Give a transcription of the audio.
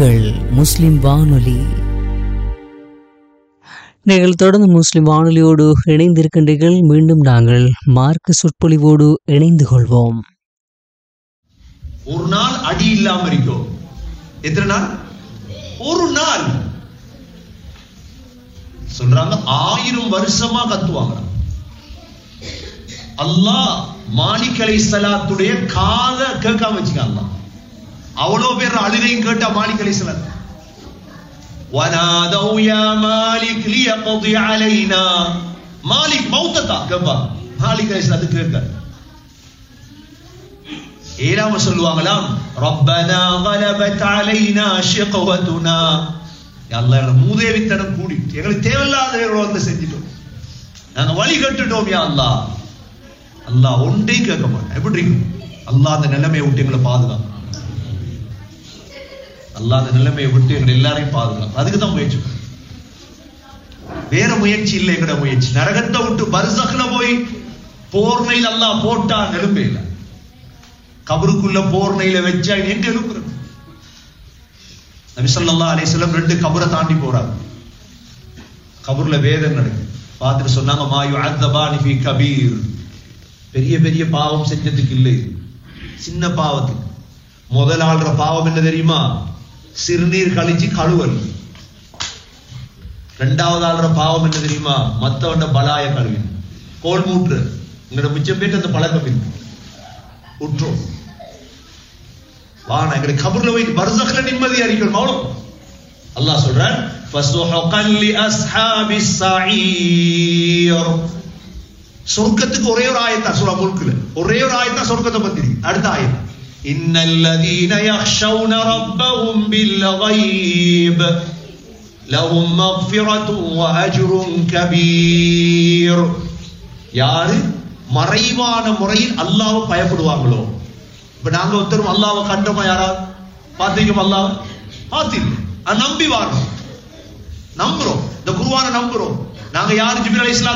உங்கள் முஸ்லிம் வானொலி நீங்கள் தொடர்ந்து முஸ்லிம் வானொலியோடு இணைந்திருக்கின்றீர்கள் மீண்டும் நாங்கள் மார்க்க சொற்பொழிவோடு இணைந்து கொள்வோம் ஒரு நாள் அடி இல்லாம இருக்கும் எத்தனை நாள் ஒரு நாள் சொல்றாங்க ஆயிரம் வருஷமா கத்துவாங்க அல்லாஹ் மாலிக் அலை சலாத்துடைய காத கேட்காம வச்சுக்க அல்லாஹ் அவ்வளவு பேர் அழுகையும் கேட்டா மாலிக் அலை சலாத் ونادوا يا مالك ليقضي علينا مالك மௌத்தத்தா கேப்பா மாலிக் அலை சலாத்து கேட்க ஏழாம சொல்லுவாங்களாம் ரப்பனா கலபத் அலைனா ஷிக்வதுனா அல்லாஹ் எங்களை மூதேவித்தனம் கூடிட்டு எங்களுக்கு தேவையில்லாத வந்து செஞ்சிட்டோம் நாங்க வழி கட்டுட்டோம் யா அல்லாஹ் அல்லாஹ் ஒன்றே கேட்க மாட்டேன் எப்படி இருக்கும் அல்லாஹ் அந்த நிலைமையை விட்டு எங்களை பாதுகாக்கும் அல்லாஹ் அந்த நிலைமையை விட்டு எங்களை எல்லாரையும் பாதுகாக்கும் அதுக்கு தான் முயற்சி வேற முயற்சி இல்லை எங்கட முயற்சி நரகத்தை விட்டு பர்சக்ல போய் போர்னையில் அல்லாஹ் போட்டா நெருப்பே இல்லை கபருக்குள்ள போர்னையில வச்சா எங்க எழுப்புறது நபி ஸல்லல்லாஹு அலைஹி வஸல்லம் ரெண்டு கபரை தாண்டி போறாங்க கபர்ல வேதனை நடக்குது பார்த்துட்டு சொன்னாங்க மா யுஅத்தபானி ஃபீ கபீர் பெரிய பெரிய பாவம் செஞ்சதுக்கு இல்லை சின்ன பாவத்துக்கு முதல் ஆள்ற பாவம் என்ன தெரியுமா சிறுநீர் கழிச்சு கழுவல் ரெண்டாவது ஆள்ற பாவம் என்ன தெரியுமா மத்தவண்ட பலாய கழுவி கோல் மூற்று உங்களோட மிச்சம் பேருக்கு அந்த பழக்கம் இருக்கு விட்டுரும் வானா எங்களுக்கு கபர்ல போய் பர்சக்ல நிம்மதி அறிக்கணும் அவ்வளவு அல்லாஹ் சொல்றான் فَسُحْقًا لِأَصْحَابِ السَّعِيرِ சொர்க்கத்துக்கு ஒரே ஒரு ஆயத்தா சூரா முல்குல ஒரே ஒரு ஆயத்தா சொர்க்கத்தை பத்தி இருக்கு. அடுத்த ஆயத் إِنَّ الَّذِينَ يَخْشَوْنَ رَبَّهُم بِالْغَيْبِ لَهُم مَغْفِرَةٌ وَأَجْرٌ كَبِيرٌ யாரு மறைவான முறையில் அல்லாஹ்வை பயப்படுவாங்களோ இப்ப நாங்க ஒருத்தரும் அல்லாஹ்வை கண்டோமா யாராவது பாத்தீங்க அல்லாஹ் பாத்தீங்க அது நம்பி வாரோம் நம்புறோம் இந்த குருவான நம்புறோம் நாங்க யாரு ஜிபிர் அலைஹிஸ்ஸலாம்